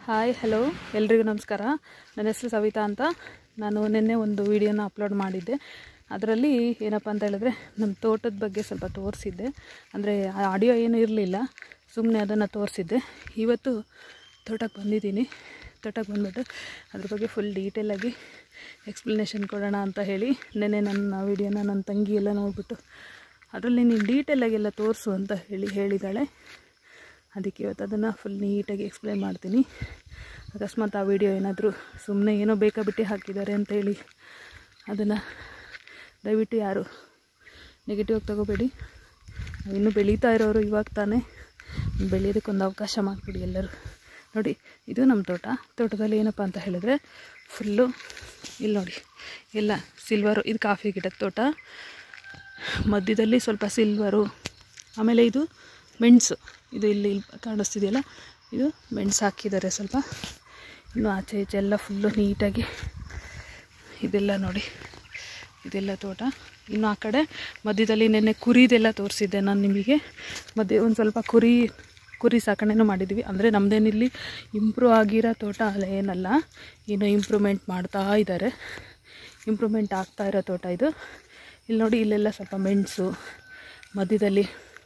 hi hello ಎಲ್ರಿಗೂ ನಮಸ್ಕಾರ ನನ್ನ ಹೆಸರು ಸವಿತಾ ಅಂತ ನಾನು ನಿನ್ನೆ ಒಂದು ವಿಡಿಯೋನ ಅಪ್ಲೋಡ್ ಮಾಡಿದ್ದೆ ಅದರಲ್ಲಿ ಏನಪ್ಪ ಅಂತ ಹೇಳಿದ್ರೆ ನಮ್ಮ ತೋಟದ ಬಗ್ಗೆ ಸ್ವಲ್ಪ ತೋರಿಸಿದ್ದೆ ಅಂದರೆ ಆಡಿಯೋ ಏನೂ ಇರಲಿಲ್ಲ ಸುಮ್ಮನೆ ಅದನ್ನು ತೋರಿಸಿದ್ದೆ ಇವತ್ತು ತೋಟಕ್ಕೆ ಬಂದಿದ್ದೀನಿ ತೋಟಕ್ಕೆ ಬಂದ್ಬಿಟ್ಟು ಅದ್ರ ಬಗ್ಗೆ ಫುಲ್ ಡೀಟೇಲಾಗಿ ಎಕ್ಸ್ಪ್ಲನೇಷನ್ ಕೊಡೋಣ ಅಂತ ಹೇಳಿ ನೆನ್ನೆ ನನ್ನ ವಿಡಿಯೋನ ನನ್ನ ತಂಗಿ ಎಲ್ಲ ನೋಡಿಬಿಟ್ಟು ಅದರಲ್ಲಿ ನೀನು ಡೀಟೇಲಾಗೆಲ್ಲ ತೋರಿಸು ಅಂತ ಹೇಳಿ ಹೇಳಿದ್ದಾಳೆ ಅದಕ್ಕೆ ಇವತ್ತು ಅದನ್ನು ಫುಲ್ ನೀಟಾಗಿ ಎಕ್ಸ್ಪ್ಲೈನ್ ಮಾಡ್ತೀನಿ ಅಕಸ್ಮಾತ್ ಆ ವಿಡಿಯೋ ಏನಾದರೂ ಸುಮ್ಮನೆ ಏನೋ ಬೇಕಾಬಿಟ್ಟು ಹಾಕಿದ್ದಾರೆ ಅಂತೇಳಿ ಅದನ್ನು ದಯವಿಟ್ಟು ಯಾರು ನೆಗೆಟಿವ್ ತಗೋಬೇಡಿ ಇನ್ನೂ ಬೆಳೀತಾ ಇರೋರು ಇವಾಗ ತಾನೇ ಬೆಳೆಯೋದಕ್ಕೊಂದು ಅವಕಾಶ ಮಾಡಿಕೊಡಿ ಎಲ್ಲರೂ ನೋಡಿ ಇದು ನಮ್ಮ ತೋಟ ತೋಟದಲ್ಲಿ ಏನಪ್ಪ ಅಂತ ಹೇಳಿದ್ರೆ ಫುಲ್ಲು ಇಲ್ಲಿ ನೋಡಿ ಎಲ್ಲ ಸಿಲ್ವರು ಇದು ಕಾಫಿ ಗಿಡದ ತೋಟ ಮಧ್ಯದಲ್ಲಿ ಸ್ವಲ್ಪ ಸಿಲ್ವರು ಆಮೇಲೆ ಇದು ಮೆಣಸು ಇದು ಇಲ್ಲಿ ಇಲ್ಲಿ ಕಾಣಿಸ್ತಿದೆಯಲ್ಲ ಇದು ಮೆಣಸು ಹಾಕಿದ್ದಾರೆ ಸ್ವಲ್ಪ ಇನ್ನು ಆಚೆ ಈಚೆ ಎಲ್ಲ ಫುಲ್ಲು ನೀಟಾಗಿ ಇದೆಲ್ಲ ನೋಡಿ ಇದೆಲ್ಲ ತೋಟ ಇನ್ನು ಆ ಕಡೆ ಮಧ್ಯದಲ್ಲಿ ನೆನ್ನೆ ಕುರಿದೆಲ್ಲ ತೋರಿಸಿದ್ದೆ ನಾನು ನಿಮಗೆ ಮಧ್ಯೆ ಒಂದು ಸ್ವಲ್ಪ ಕುರಿ ಕುರಿ ಸಾಕಣೆನೂ ಮಾಡಿದ್ವಿ ಅಂದರೆ ನಮ್ಮದೇನಿಲ್ಲಿ ಇಂಪ್ರೂವ್ ಆಗಿರೋ ತೋಟ ಅಲ್ಲ ಏನಲ್ಲ ಇನ್ನು ಇಂಪ್ರೂವ್ಮೆಂಟ್ ಮಾಡ್ತಾ ಇದ್ದಾರೆ ಇಂಪ್ರೂವ್ಮೆಂಟ್ ಆಗ್ತಾ ಇರೋ ತೋಟ ಇದು ಇಲ್ಲಿ ನೋಡಿ ಇಲ್ಲೆಲ್ಲ ಸ್ವಲ್ಪ ಮೆಣಸು ಮಧ್ಯದಲ್ಲಿ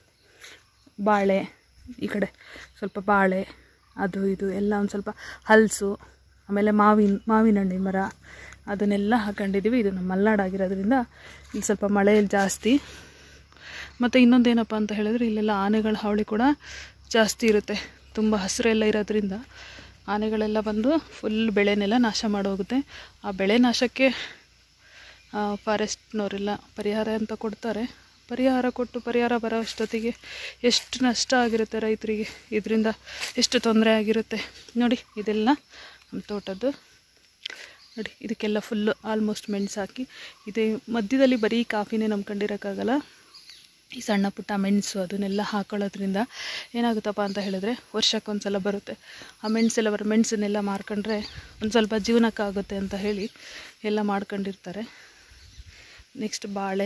ಬಾಳೆ ಈ ಕಡೆ ಸ್ವಲ್ಪ ಬಾಳೆ ಅದು ಇದು ಎಲ್ಲ ಒಂದು ಸ್ವಲ್ಪ ಹಲಸು ಆಮೇಲೆ ಮಾವಿನ ಮಾವಿನ ಹಣ್ಣಿನ ಮರ ಅದನ್ನೆಲ್ಲ ಹಾಕೊಂಡಿದ್ದೀವಿ ಇದು ನಮ್ಮ ಮಲೆನಾಡಾಗಿರೋದ್ರಿಂದ ಇಲ್ಲಿ ಸ್ವಲ್ಪ ಮಳೆ ಜಾಸ್ತಿ ಮತ್ತು ಇನ್ನೊಂದೇನಪ್ಪ ಅಂತ ಹೇಳಿದ್ರೆ ಇಲ್ಲೆಲ್ಲ ಆನೆಗಳ ಹಾವಳಿ ಕೂಡ ಜಾಸ್ತಿ ಇರುತ್ತೆ ತುಂಬ ಹಸಿರೆಲ್ಲ ಇರೋದ್ರಿಂದ ಆನೆಗಳೆಲ್ಲ ಬಂದು ಫುಲ್ ಬೆಳೆನೆಲ್ಲ ನಾಶ ಮಾಡೋಗುತ್ತೆ ಆ ಬೆಳೆ ನಾಶಕ್ಕೆ ಫಾರೆಸ್ಟ್ನವರೆಲ್ಲ ಪರಿಹಾರ ಅಂತ ಕೊಡ್ತಾರೆ ಪರಿಹಾರ ಕೊಟ್ಟು ಪರಿಹಾರ ಬರೋ ಅಷ್ಟೊತ್ತಿಗೆ ಎಷ್ಟು ನಷ್ಟ ಆಗಿರುತ್ತೆ ರೈತರಿಗೆ ಇದರಿಂದ ಎಷ್ಟು ತೊಂದರೆ ಆಗಿರುತ್ತೆ ನೋಡಿ ಇದೆಲ್ಲ ನಮ್ಮ ತೋಟದ್ದು ನೋಡಿ ಇದಕ್ಕೆಲ್ಲ ಫುಲ್ಲು ಆಲ್ಮೋಸ್ಟ್ ಮೆಣಸು ಹಾಕಿ ಇದೇ ಮಧ್ಯದಲ್ಲಿ ಬರೀ ಕಾಫಿನೇ ನಂಬ್ಕೊಂಡಿರೋಕ್ಕಾಗಲ್ಲ ಈ ಸಣ್ಣ ಪುಟ್ಟ ಮೆಣಸು ಅದನ್ನೆಲ್ಲ ಹಾಕೊಳ್ಳೋದ್ರಿಂದ ಏನಾಗುತ್ತಪ್ಪ ಅಂತ ಹೇಳಿದ್ರೆ ವರ್ಷಕ್ಕೊಂದು ಸಲ ಬರುತ್ತೆ ಆ ಮೆಣಸೆಲ್ಲ ಬರೋ ಮೆಣಸನ್ನೆಲ್ಲ ಮಾರ್ಕೊಂಡ್ರೆ ಒಂದು ಸ್ವಲ್ಪ ಜೀವನಕ್ಕಾಗುತ್ತೆ ಅಂತ ಹೇಳಿ ಎಲ್ಲ ಮಾಡ್ಕೊಂಡಿರ್ತಾರೆ ನೆಕ್ಸ್ಟ್ ಬಾಳೆ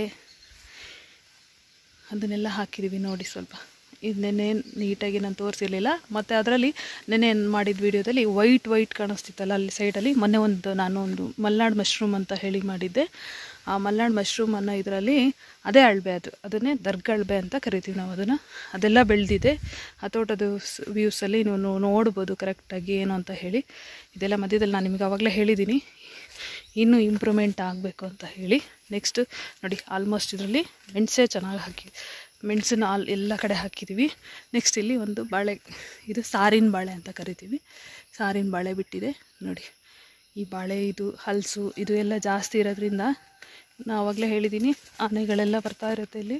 ಅದನ್ನೆಲ್ಲ ಹಾಕಿದ್ದೀವಿ ನೋಡಿ ಸ್ವಲ್ಪ ಇದು ನೆನ್ನೆ ನೀಟಾಗಿ ನಾನು ತೋರಿಸಿರಲಿಲ್ಲ ಮತ್ತು ಅದರಲ್ಲಿ ನೆನ್ನೆ ಮಾಡಿದ ವಿಡಿಯೋದಲ್ಲಿ ವೈಟ್ ವೈಟ್ ಕಾಣಿಸ್ತಿತ್ತಲ್ಲ ಅಲ್ಲಿ ಸೈಡಲ್ಲಿ ಮೊನ್ನೆ ಒಂದು ನಾನು ಒಂದು ಮಲ್ನಾಡ್ ಮಶ್ರೂಮ್ ಅಂತ ಹೇಳಿ ಮಾಡಿದ್ದೆ ಆ ಮಲ್ನಾಡ್ ಮಶ್ರೂಮ್ ಅನ್ನೋ ಇದರಲ್ಲಿ ಅದೇ ಅಳ್ಬೆ ಅದು ಅದನ್ನೇ ದರ್ಗ ಅಳ್ಬೆ ಅಂತ ಕರಿತೀವಿ ನಾವು ಅದನ್ನು ಅದೆಲ್ಲ ಬೆಳೆದಿದೆ ಆ ತೋಟದ ವ್ಯೂಸಲ್ಲಿ ನೀವು ನೋಡ್ಬೋದು ಕರೆಕ್ಟಾಗಿ ಏನು ಅಂತ ಹೇಳಿ ಇದೆಲ್ಲ ಮಧ್ಯದಲ್ಲಿ ನಾನು ನಿಮಗೆ ಆವಾಗಲೇ ಹೇಳಿದ್ದೀನಿ ಇನ್ನೂ ಇಂಪ್ರೂವ್ಮೆಂಟ್ ಆಗಬೇಕು ಅಂತ ಹೇಳಿ ನೆಕ್ಸ್ಟ್ ನೋಡಿ ಆಲ್ಮೋಸ್ಟ್ ಇದರಲ್ಲಿ ಮೆಣಸೇ ಚೆನ್ನಾಗಿ ಹಾಕಿ ಮೆಣಸನ್ನ ಆಲ್ ಎಲ್ಲ ಕಡೆ ಹಾಕಿದ್ದೀವಿ ನೆಕ್ಸ್ಟ್ ಇಲ್ಲಿ ಒಂದು ಬಾಳೆ ಇದು ಸಾರಿನ ಬಾಳೆ ಅಂತ ಕರಿತೀವಿ ಸಾರಿನ ಬಾಳೆ ಬಿಟ್ಟಿದೆ ನೋಡಿ ಈ ಬಾಳೆ ಇದು ಹಲಸು ಇದು ಎಲ್ಲ ಜಾಸ್ತಿ ಇರೋದ್ರಿಂದ ನಾನು ಆವಾಗಲೇ ಹೇಳಿದ್ದೀನಿ ಆನೆಗಳೆಲ್ಲ ಬರ್ತಾ ಇರುತ್ತೆ ಇಲ್ಲಿ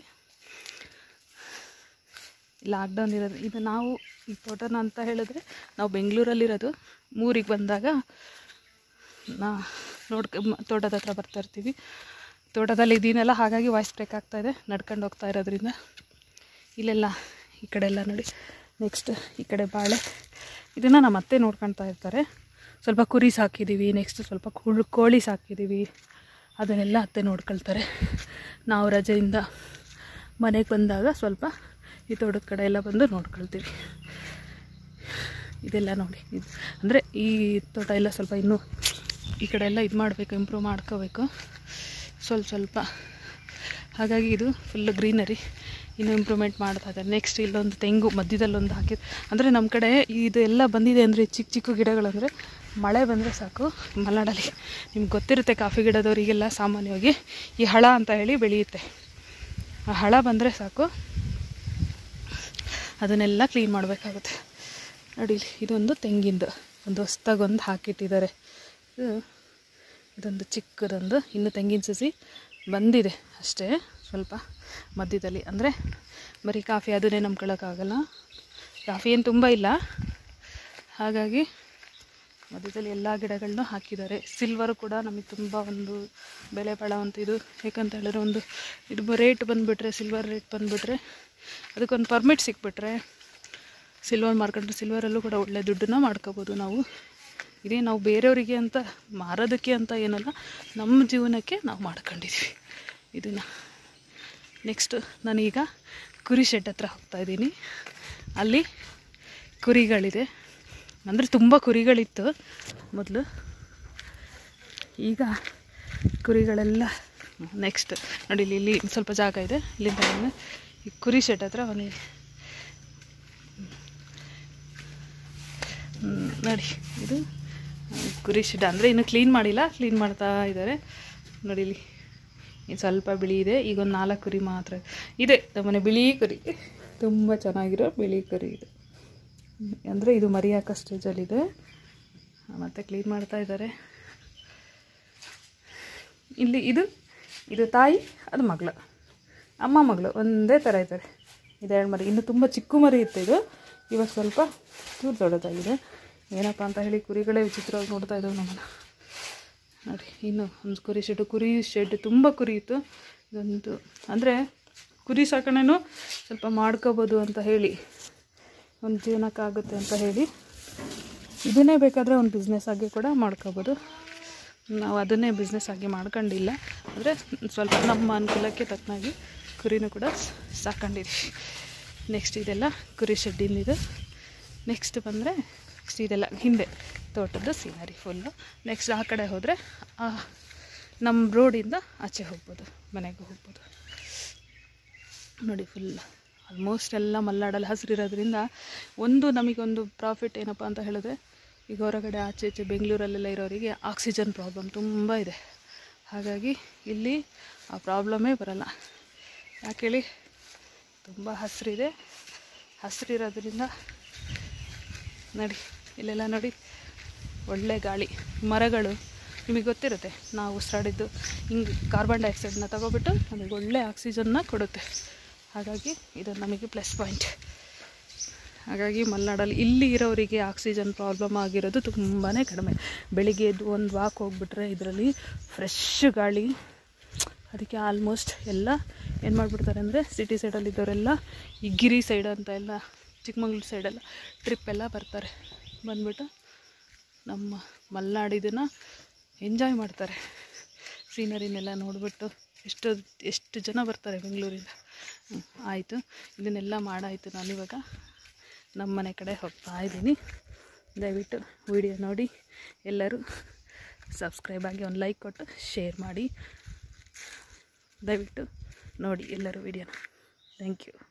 ಲಾಕ್ಡೌನ್ ಇರೋದು ಇದು ನಾವು ಈ ತೋಟನ ಅಂತ ಹೇಳಿದ್ರೆ ನಾವು ಬೆಂಗಳೂರಲ್ಲಿರೋದು ಮೂರಿಗೆ ಬಂದಾಗ ನಾ ನೋಡ್ಕ ತೋಟದ ಹತ್ರ ಬರ್ತಾ ಇರ್ತೀವಿ ತೋಟದಲ್ಲಿ ಇದೀನಲ್ಲ ಹಾಗಾಗಿ ವಾಯ್ಸ್ ಬ್ರೇಕ್ ಆಗ್ತಾಯಿದೆ ನಡ್ಕೊಂಡು ಹೋಗ್ತಾ ಇರೋದ್ರಿಂದ ಇಲ್ಲೆಲ್ಲ ಈ ಕಡೆ ಎಲ್ಲ ನೋಡಿ ನೆಕ್ಸ್ಟ್ ಈ ಕಡೆ ಬಾಳೆ ಇದನ್ನು ನಮ್ಮ ಅತ್ತೆ ನೋಡ್ಕೊಳ್ತಾ ಇರ್ತಾರೆ ಸ್ವಲ್ಪ ಕುರಿ ಸಾಕಿದ್ದೀವಿ ನೆಕ್ಸ್ಟ್ ಸ್ವಲ್ಪ ಕುಳ್ ಕೋಳಿ ಸಾಕಿದ್ದೀವಿ ಅದನ್ನೆಲ್ಲ ಅತ್ತೆ ನೋಡ್ಕೊಳ್ತಾರೆ ನಾವು ರಜೆಯಿಂದ ಮನೆಗೆ ಬಂದಾಗ ಸ್ವಲ್ಪ ಈ ತೋಟದ ಕಡೆ ಎಲ್ಲ ಬಂದು ನೋಡ್ಕೊಳ್ತೀವಿ ಇದೆಲ್ಲ ನೋಡಿ ಇದು ಅಂದರೆ ಈ ತೋಟ ಎಲ್ಲ ಸ್ವಲ್ಪ ಇನ್ನೂ ಈ ಕಡೆ ಎಲ್ಲ ಇದು ಮಾಡಬೇಕು ಇಂಪ್ರೂವ್ ಮಾಡ್ಕೋಬೇಕು ಸ್ವಲ್ಪ ಸ್ವಲ್ಪ ಹಾಗಾಗಿ ಇದು ಫುಲ್ ಗ್ರೀನರಿ ಇನ್ನೂ ಇಂಪ್ರೂವ್ಮೆಂಟ್ ಮಾಡ್ತಾ ಇದ್ದಾರೆ ನೆಕ್ಸ್ಟ್ ಇಲ್ಲೊಂದು ತೆಂಗು ಮಧ್ಯದಲ್ಲೊಂದು ಹಾಕಿದ್ದು ಅಂದರೆ ನಮ್ಮ ಕಡೆ ಇದು ಎಲ್ಲ ಬಂದಿದೆ ಅಂದರೆ ಚಿಕ್ಕ ಚಿಕ್ಕ ಗಿಡಗಳಂದರೆ ಮಳೆ ಬಂದರೆ ಸಾಕು ಮಲೆನಾಡಲ್ಲಿ ನಿಮ್ಗೆ ಗೊತ್ತಿರುತ್ತೆ ಕಾಫಿ ಗಿಡದವರಿಗೆಲ್ಲ ಸಾಮಾನ್ಯವಾಗಿ ಈ ಹಳ ಅಂತ ಹೇಳಿ ಬೆಳೆಯುತ್ತೆ ಆ ಹಳ ಬಂದರೆ ಸಾಕು ಅದನ್ನೆಲ್ಲ ಕ್ಲೀನ್ ಮಾಡಬೇಕಾಗುತ್ತೆ ನೋಡಿ ಇದೊಂದು ತೆಂಗಿಂದು ಒಂದು ಹೊಸ್ದಾಗೊಂದು ಹಾಕಿಟ್ಟಿದ್ದಾರೆ ಇದು ಇದೊಂದು ಚಿಕ್ಕದೊಂದು ಇನ್ನು ತೆಂಗಿನ ಸಸಿ ಬಂದಿದೆ ಅಷ್ಟೇ ಸ್ವಲ್ಪ ಮಧ್ಯದಲ್ಲಿ ಅಂದರೆ ಬರೀ ಕಾಫಿ ಅದನ್ನೇ ನಂಬ್ಕೊಳ್ಳೋಕ್ಕಾಗಲ್ಲ ಕಾಫಿ ಏನು ತುಂಬ ಇಲ್ಲ ಹಾಗಾಗಿ ಮಧ್ಯದಲ್ಲಿ ಎಲ್ಲ ಗಿಡಗಳನ್ನೂ ಹಾಕಿದ್ದಾರೆ ಸಿಲ್ವರು ಕೂಡ ನಮಗೆ ತುಂಬ ಒಂದು ಬೆಲೆ ಬಾಳುವಂಥ ಇದು ಯಾಕಂತ ಹೇಳಿದ್ರೆ ಒಂದು ಇದು ರೇಟ್ ಬಂದುಬಿಟ್ರೆ ಸಿಲ್ವರ್ ರೇಟ್ ಬಂದುಬಿಟ್ರೆ ಅದಕ್ಕೊಂದು ಪರ್ಮಿಟ್ ಸಿಕ್ಬಿಟ್ರೆ ಸಿಲ್ವರ್ ಮಾರ್ಕೊಂಡ್ರೆ ಸಿಲ್ವರಲ್ಲೂ ಕೂಡ ಒಳ್ಳೆ ದುಡ್ಡನ್ನ ಮಾಡ್ಕೋಬೋದು ನಾವು ಇದೇ ನಾವು ಬೇರೆಯವರಿಗೆ ಅಂತ ಮಾರೋದಕ್ಕೆ ಅಂತ ಏನಲ್ಲ ನಮ್ಮ ಜೀವನಕ್ಕೆ ನಾವು ಮಾಡ್ಕೊಂಡಿದ್ದೀವಿ ಇದನ್ನು ನೆಕ್ಸ್ಟು ನಾನೀಗ ಕುರಿ ಶೆಡ್ ಹತ್ರ ಹೋಗ್ತಾಯಿದ್ದೀನಿ ಅಲ್ಲಿ ಕುರಿಗಳಿದೆ ಅಂದರೆ ತುಂಬ ಕುರಿಗಳಿತ್ತು ಮೊದಲು ಈಗ ಕುರಿಗಳೆಲ್ಲ ನೆಕ್ಸ್ಟ್ ನೋಡಿ ಇಲ್ಲಿ ಇಲ್ಲಿ ಸ್ವಲ್ಪ ಜಾಗ ಇದೆ ಇಲ್ಲಿಂದ ಬಂದು ಈ ಕುರಿ ಶೆಡ್ ಹತ್ರ ಒಂದು ಹ್ಮ್, ನೋಡಿ ಇದು ಆ, ಕುರಿ ಶೆಡ್ ಅಂದರೆ ಇನ್ನೂ ಕ್ಲೀನ್ ಮಾಡಿಲ್ಲ ಕ್ಲೀನ್ ಮಾಡ್ತಾ ಇದ್ದಾರೆ ನೋಡಿ ಇಲ್ಲಿ ಇನ್ನು ಸ್ವಲ್ಪ ಬಿಳಿ ಇದೆ ಈಗ ಒಂದು ನಾಲ್ಕು ಕುರಿ ಮಾತ್ರ ಇದೆ ನಮ್ಮನೆ ಬಿಳಿ ಕುರಿ ತುಂಬ ಚೆನ್ನಾಗಿರೋ ಬಿಳಿ ಕುರಿ ಇದು ಅಂದರೆ ಇದು ಮರಿ ಹಾಕೋ ಸ್ಟೇಜಲ್ಲಿದೆ ಮತ್ತು ಕ್ಲೀನ್ ಮಾಡ್ತಾ ಇದ್ದಾರೆ ಇಲ್ಲಿ ಇದು ಇದು ತಾಯಿ ಅದು ಮಗಳು ಅಮ್ಮ ಮಗಳು ಒಂದೇ ಥರ ಇದ್ದಾರೆ ಇದೆರಡು ಮರಿ ಇನ್ನು ತುಂಬ ಚಿಕ್ಕ ಮರಿ ಇತ್ತು ಇದು ಇವಾಗ ಸ್ವಲ್ಪ ಚೂರು ದೊಡ್ಡದಾಗಿದೆ ಏನಪ್ಪ ಅಂತ ಹೇಳಿ ಕುರಿಗಳೇ ವಿಚಿತ್ರವಾಗಿ ನೋಡ್ತಾ ಇದ್ದಾವೆ ನಮ್ಮನ್ನು ನೋಡಿ ಇನ್ನು ಒಂದು ಕುರಿ ಶೆಡ್ಡು ಕುರಿ ಶೆಡ್ ತುಂಬ ಕುರಿ ಇತ್ತು ಇದೊಂದು ಅಂದರೆ ಕುರಿ ಸಾಕಣೆನೂ ಸ್ವಲ್ಪ ಮಾಡ್ಕೋಬೋದು ಅಂತ ಹೇಳಿ ಒಂದು ಜೀವನಕ್ಕಾಗುತ್ತೆ ಅಂತ ಹೇಳಿ ಇದನ್ನೇ ಬೇಕಾದರೆ ಒಂದು ಬಿಸ್ನೆಸ್ ಆಗಿ ಕೂಡ ಮಾಡ್ಕೋಬೋದು ನಾವು ಅದನ್ನೇ ಬಿಸ್ನೆಸ್ ಆಗಿ ಮಾಡ್ಕೊಂಡಿಲ್ಲ ಅಂದರೆ ಸ್ವಲ್ಪ ನಮ್ಮ ಅನುಕೂಲಕ್ಕೆ ತಕ್ಕನಾಗಿ ಕುರಿನೂ ಕೂಡ ಸ್- ಸಾಕೊಂಡಿದ್ದೀವಿ ನೆಕ್ಸ್ಟ್ ಇದೆಲ್ಲ ಕುರಿ ಶೆಡ್ಡಿಂದಿದು ನೆಕ್ಸ್ಟ್ ಬಂದರೆ ನೆಕ್ಸ್ಟ್ ಇದೆಲ್ಲ ಹಿಂದೆ ತೋಟದ ಸೀನರಿ ಫುಲ್ಲು ನೆಕ್ಸ್ಟ್ ಆ ಕಡೆ ಹೋದರೆ ನಮ್ಮ ರೋಡಿಂದ ಆಚೆ ಹೋಗ್ಬೋದು ಮನೆಗೆ ಹೋಗ್ಬೋದು ನೋಡಿ ಫುಲ್ ಆಲ್ಮೋಸ್ಟ್ ಎಲ್ಲ ಮಲ್ನಾಡಲ್ಲಿ ಹಸಿರಿರೋದ್ರಿಂದ ಒಂದು ನಮಗೊಂದು ಪ್ರಾಫಿಟ್ ಏನಪ್ಪ ಅಂತ ಹೇಳಿದ್ರೆ ಈಗ ಹೊರಗಡೆ ಆಚೆ ಈಚೆ ಬೆಂಗಳೂರಲ್ಲೆಲ್ಲ ಇರೋರಿಗೆ ಆಕ್ಸಿಜನ್ ಪ್ರಾಬ್ಲಮ್ ತುಂಬ ಇದೆ ಹಾಗಾಗಿ ಇಲ್ಲಿ ಆ ಪ್ರಾಬ್ಲಮ್ಮೇ ಬರಲ್ಲ ಯಾಕೆ ಹೇಳಿ ತುಂಬ ಹಸಿರಿದೆ ಹಸಿರಿರೋದ್ರಿಂದ ನೋಡಿ ಇಲ್ಲೆಲ್ಲ ನೋಡಿ ಒಳ್ಳೆ ಗಾಳಿ ಮರಗಳು ನಿಮಗೆ ಗೊತ್ತಿರುತ್ತೆ ನಾವು ಉಸಿರಾಡಿದ್ದು ಹಿಂಗೆ ಕಾರ್ಬನ್ ಡೈಆಕ್ಸೈಡ್ನ ತಗೊಬಿಟ್ಟು ನಮಗೆ ಒಳ್ಳೆ ಆಕ್ಸಿಜನ್ನ ಕೊಡುತ್ತೆ ಹಾಗಾಗಿ ಇದು ನಮಗೆ ಪ್ಲಸ್ ಪಾಯಿಂಟ್ ಹಾಗಾಗಿ ಮಲೆನಾಡಲ್ಲಿ ಇಲ್ಲಿ ಇರೋರಿಗೆ ಆಕ್ಸಿಜನ್ ಪ್ರಾಬ್ಲಮ್ ಆಗಿರೋದು ತುಂಬಾ ಕಡಿಮೆ ಬೆಳಿಗ್ಗೆ ಎದ್ದು ಒಂದು ವಾಕ್ ಹೋಗ್ಬಿಟ್ರೆ ಇದರಲ್ಲಿ ಫ್ರೆಶ್ ಗಾಳಿ ಅದಕ್ಕೆ ಆಲ್ಮೋಸ್ಟ್ ಎಲ್ಲ ಏನು ಮಾಡಿಬಿಡ್ತಾರೆ ಅಂದರೆ ಸಿಟಿ ಸೈಡಲ್ಲಿ ಇದ್ದವರೆಲ್ಲ ಈ ಗಿರಿ ಸೈಡ್ ಅಂತ ಎಲ್ಲ ಚಿಕ್ಕಮಂಗ್ಳೂರು ಸೈಡೆಲ್ಲ ಟ್ರಿಪ್ ಎಲ್ಲ ಬರ್ತಾರೆ ಬಂದ್ಬಿಟ್ಟು ನಮ್ಮ ಮಲೆನಾಡಿದನ್ನು ಎಂಜಾಯ್ ಮಾಡ್ತಾರೆ ಸೀನರಿನೆಲ್ಲ ನೋಡಿಬಿಟ್ಟು ಎಷ್ಟು ಎಷ್ಟು ಜನ ಬರ್ತಾರೆ ಬೆಂಗಳೂರಿಂದ ಹ್ಮ್, ಆಯಿತು ಇದನ್ನೆಲ್ಲ ಮಾಡಾಯಿತು ನಾನಿವಾಗ ನಮ್ಮ ಮನೆ ಕಡೆ ಹೋಗ್ತಾ ಇದ್ದೀನಿ ದಯವಿಟ್ಟು ವಿಡಿಯೋ ನೋಡಿ ಎಲ್ಲರೂ ಸಬ್ಸ್ಕ್ರೈಬ್ ಆಗಿ ಒಂದು ಲೈಕ್ ಕೊಟ್ಟು ಶೇರ್ ಮಾಡಿ ದಯವಿಟ್ಟು ನೋಡಿ ಎಲ್ಲರೂ ವಿಡಿಯೋನ ಥ್ಯಾಂಕ್ ಯು